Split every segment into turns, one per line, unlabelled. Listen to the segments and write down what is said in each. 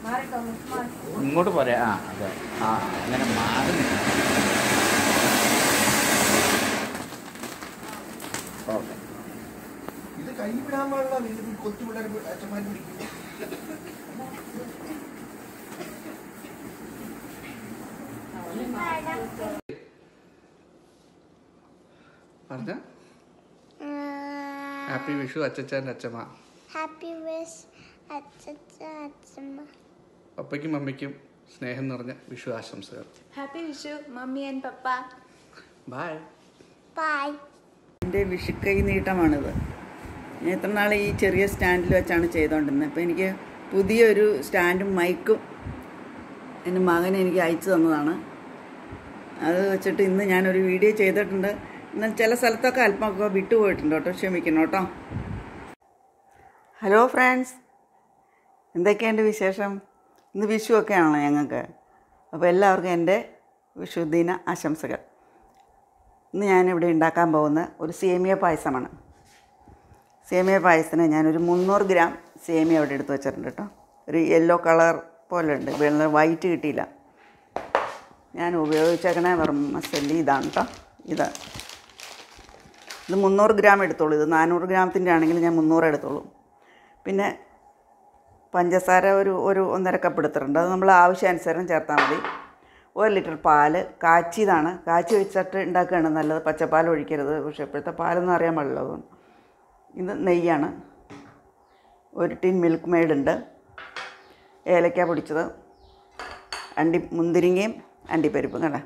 മാറിട്ടോ മുട്ട് മാറി
ഇങ്ങോട്ട് പോരെ ആ അതെ ആ അങ്ങനെ മാറി നിൽക്കണം. ഓക്കെ
ഇത് കൈ വിടാൻ പാടില്ല ഇത് കൊച്ചു പിള്ളേർ അച്ഛന്മാർ പിടിക്കും
പറഞ്ഞ ഹാപ്പി വിഷു അച്ചച്ചാൻ്റെ അച്ഛമ്മ
ഹാപ്പി വിഷ് അച്ഛച്ച അച്ഛമ്മ
പപ്പയ്ക്കും മമ്മിക്കും സ്നേഹം നിറഞ്ഞ വിഷു ആശംസകൾ
happy Vishu mummy and papa
bye
bye
എൻ്റെ വിഷുക്കൈ നീട്ടമാണിത് ഞാൻ ഇത്ര നാൾ ഈ ചെറിയ സ്റ്റാൻഡിൽ വെച്ചാണ് ചെയ്തുകൊണ്ടിരുന്നത് അപ്പോൾ എനിക്ക് പുതിയൊരു സ്റ്റാൻഡും മൈക്കും എൻ്റെ മകൻ എനിക്ക് അയച്ചു തന്നതാണ് അത് വെച്ചിട്ട് ഇന്ന് ഞാനൊരു വീഡിയോ ചെയ്തിട്ടുണ്ട് എന്നാൽ ചില സ്ഥലത്തൊക്കെ അല്പമൊക്കെ വിട്ടുപോയിട്ടുണ്ട് കേട്ടോ ക്ഷമിക്കണം കേട്ടോ ഹലോ ഫ്രണ്ട്സ് എന്തൊക്കെയുണ്ട് വിശേഷം ഇന്ന് വിഷു ഒക്കെ ആണല്ലോ ഞങ്ങൾക്ക് അപ്പോൾ എല്ലാവർക്കും എൻ്റെ വിഷുദിന ആശംസകൾ ഇന്ന് ഞാനിവിടെ ഉണ്ടാക്കാൻ പോകുന്ന ഒരു സേമിയ പായസമാണ് സേമിയ പായസത്തിന് ഞാനൊരു മുന്നൂറ് ഗ്രാം സേമിയ അവിടെ എടുത്ത് വെച്ചിട്ടുണ്ട് കേട്ടോ ഒരു യെല്ലോ കളർ പോലെ ഉണ്ട് വെള്ള വൈറ്റ് കിട്ടിയില്ല ഞാൻ ഉപയോഗിച്ചേക്കണ വെറും മസല്ലി ഇതാണ് കേട്ടോ ഇത് ഇത് മുന്നൂറ് ഗ്രാം എടുത്തോളൂ ഇത് നാനൂറ് ഗ്രാമത്തിൻ്റെ ആണെങ്കിൽ ഞാൻ മുന്നൂറ് എടുത്തോളൂ പിന്നെ പഞ്ചസാര ഒരു ഒരു ഒന്നര കപ്പ് എടുത്തിട്ടുണ്ട് അത് നമ്മൾ ആവശ്യാനുസരണം ചേർത്താൽ മതി ഒരു ലിറ്റർ പാല് കാച്ചിയതാണ് കാച്ചി വെച്ചിട്ട് ഉണ്ടാക്കുകയാണ് നല്ലത് പച്ചപ്പാൽ ഒഴിക്കരുത് പക്ഷേ ഇപ്പോഴത്തെ പാലൊന്നും അറിയാൻ പാടില്ല അതുകൊണ്ട് ഇത് നെയ്യാണ് ഒരു ടിൻ മിൽക്ക് മെയ്ഡ് ഉണ്ട് ഏലക്ക പൊടിച്ചത് അണ്ടി മുന്തിരിങ്ങയും അണ്ടിപ്പരിപ്പും കണ്ട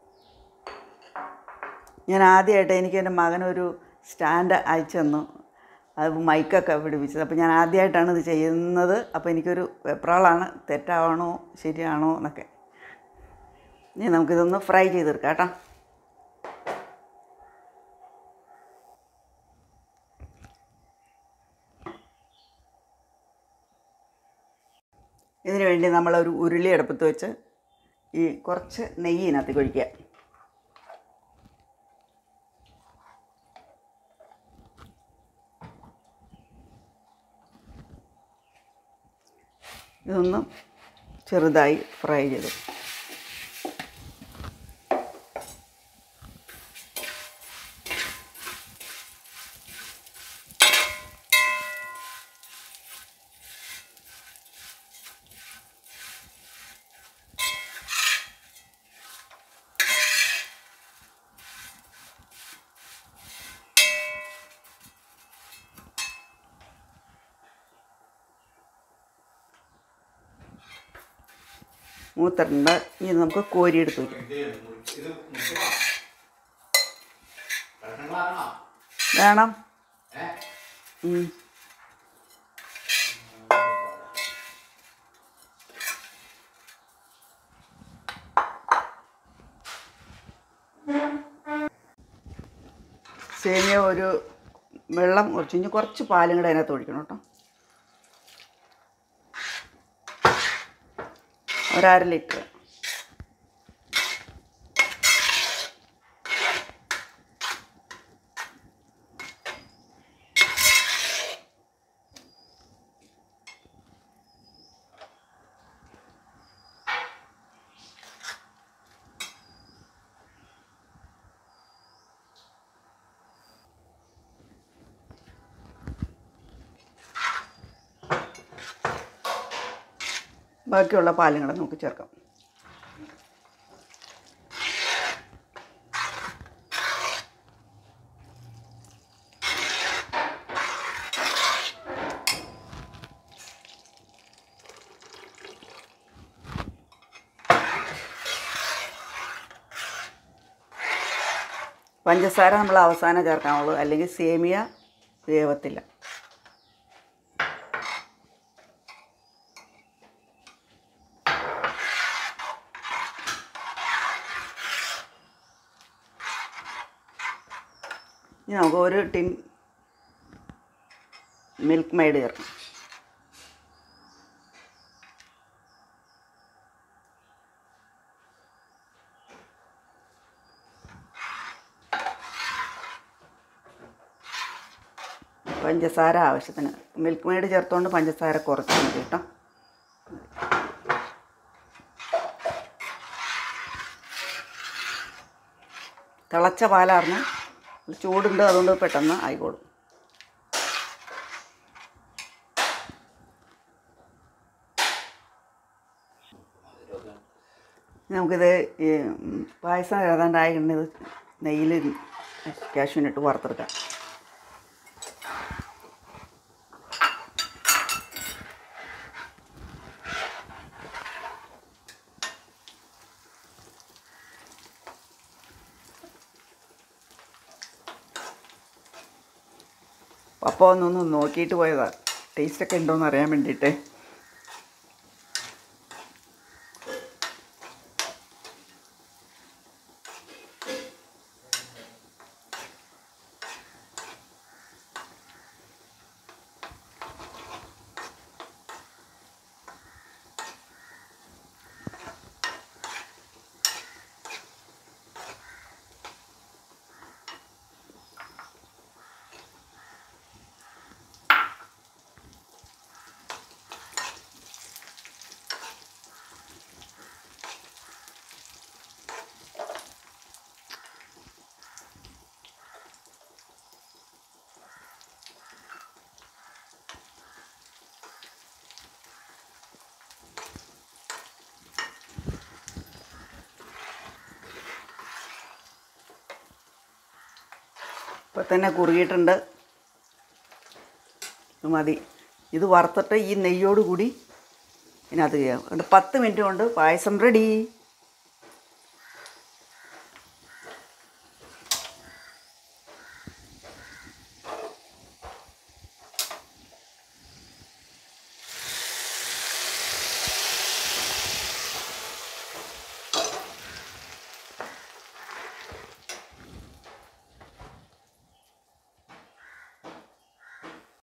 ഞാൻ ആദ്യമായിട്ട് എനിക്ക് എൻ്റെ മകനൊരു സ്റ്റാൻഡ് അയച്ചു തന്നു അത് മൈക്കൊക്കെ പിടിപ്പിച്ചത് അപ്പോൾ ഞാൻ ആദ്യമായിട്ടാണ് ഇത് ചെയ്യുന്നത് അപ്പോൾ എനിക്കൊരു വെപ്രാളാണ് തെറ്റാവണോ ശരിയാണോ എന്നൊക്കെ ഇനി നമുക്കിതൊന്ന് ഫ്രൈ ചെയ്തെടുക്കാം കേട്ടോ ഇതിനു വേണ്ടി നമ്മളൊരു ഉരുളി അടുപ്പത്ത് വെച്ച് ഈ കുറച്ച് നെയ്യ് ഇതിനകത്തേക്ക് ഒഴിക്കുക ഇതൊന്ന് ചെറുതായി ഫ്രൈ ചെയ്തു മൂത്തിട്ടുണ്ട് ഇനി നമുക്ക് കോരിയെടുത്ത് വയ്ക്കാം വേണം ഉം. സേമിയ ഒരു വെള്ളം കുറച്ച് ഇനി കുറച്ച് പാലും കൂടെ അതിനകത്ത് ഒഴിക്കണം കേട്ടോ ഒരര ലിറ്റർ ബാക്കിയുള്ള പാലും കൂടെ നമുക്ക് ചേർക്കാം പഞ്ചസാര നമ്മൾ അവസാനം ചേർക്കാനുള്ളൂ അല്ലെങ്കിൽ സേമിയ വേവത്തില്ല ഇനി നമുക്ക് ഒരു ടിൻ മിൽക്ക് മെയ്ഡ് ചേർക്കാം പഞ്ചസാര ആവശ്യത്തിന് മിൽക്ക് മെയ്ഡ് ചേർത്തുകൊണ്ട് പഞ്ചസാര കുറച്ച് മതി കേട്ടോ തിളച്ച പാലാർന്ന് ചൂടുണ്ട് അതുകൊണ്ട് പെട്ടെന്ന് ആയിക്കോളും നമുക്കിത് ഈ ഉം, പായസം ഏതാണ്ടായിട്ട് ഇത് നെയ്യിൽ കാഷ്യൂനിട്ട് വറുത്തെടുക്കാം പപ്പ ഒന്നൊന്ന് നോക്കിയിട്ട് പോയതാ ടേസ്റ്റൊക്കെ ഉണ്ടോയെന്ന് അറിയാൻ വേണ്ടിയിട്ട് ഇപ്പം തന്നെ കുറുകിയിട്ടുണ്ട് ഇത് മതി ഇത് വറുത്തിട്ട് ഈ നെയ്യോട് കൂടി ഇതിനകത്ത് ചെയ്യാം എന്നിട്ട് പത്ത് മിനിറ്റ് കൊണ്ട് പായസം റെഡി